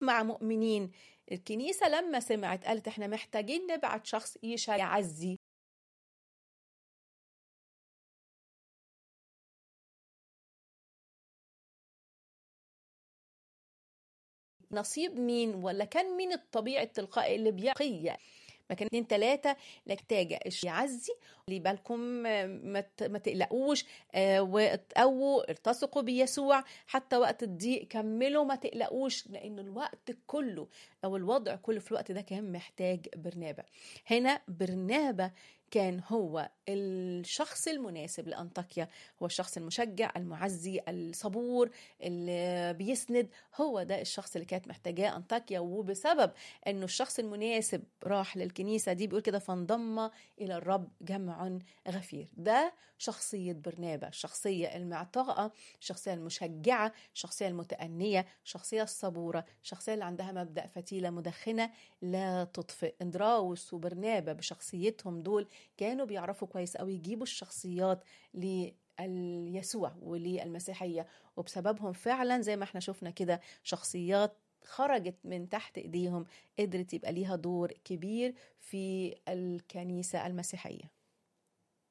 مع مؤمنين الكنيسة لما سمعت قالت احنا محتاجين نبعت شخص يشجع يعزي نصيب مين ولا كان مين الطبيعي التلقائي اللي بيقي مكان اتنين تلاتة محتاجة يعزي اللي بالكم ما ما تقلقوش واتقووا ارتسقوا بيسوع حتى وقت الضيق كملوا ما تقلقوش لأن الوقت كله أو الوضع كله في الوقت ده كان محتاج برنابة هنا برنابة كان هو الشخص المناسب لأنطاكيا هو الشخص المشجع المعزي الصبور اللي بيسند هو ده الشخص اللي كانت محتاجاه أنطاكيا وبسبب أنه الشخص المناسب راح للكنيسة دي بيقول كده فانضم إلى الرب جمع غفير ده شخصية برنابة الشخصية المعطاءة الشخصية المشجعة الشخصية المتأنية الشخصية الصبورة الشخصية اللي عندها مبدأ فتيلة مدخنة لا تطفئ اندراوس وبرنابة بشخصيتهم دول كانوا بيعرفوا كويس قوي يجيبوا الشخصيات ليسوع وللمسيحية وبسببهم فعلا زي ما احنا شفنا كده شخصيات خرجت من تحت ايديهم قدرت يبقى ليها دور كبير في الكنيسة المسيحية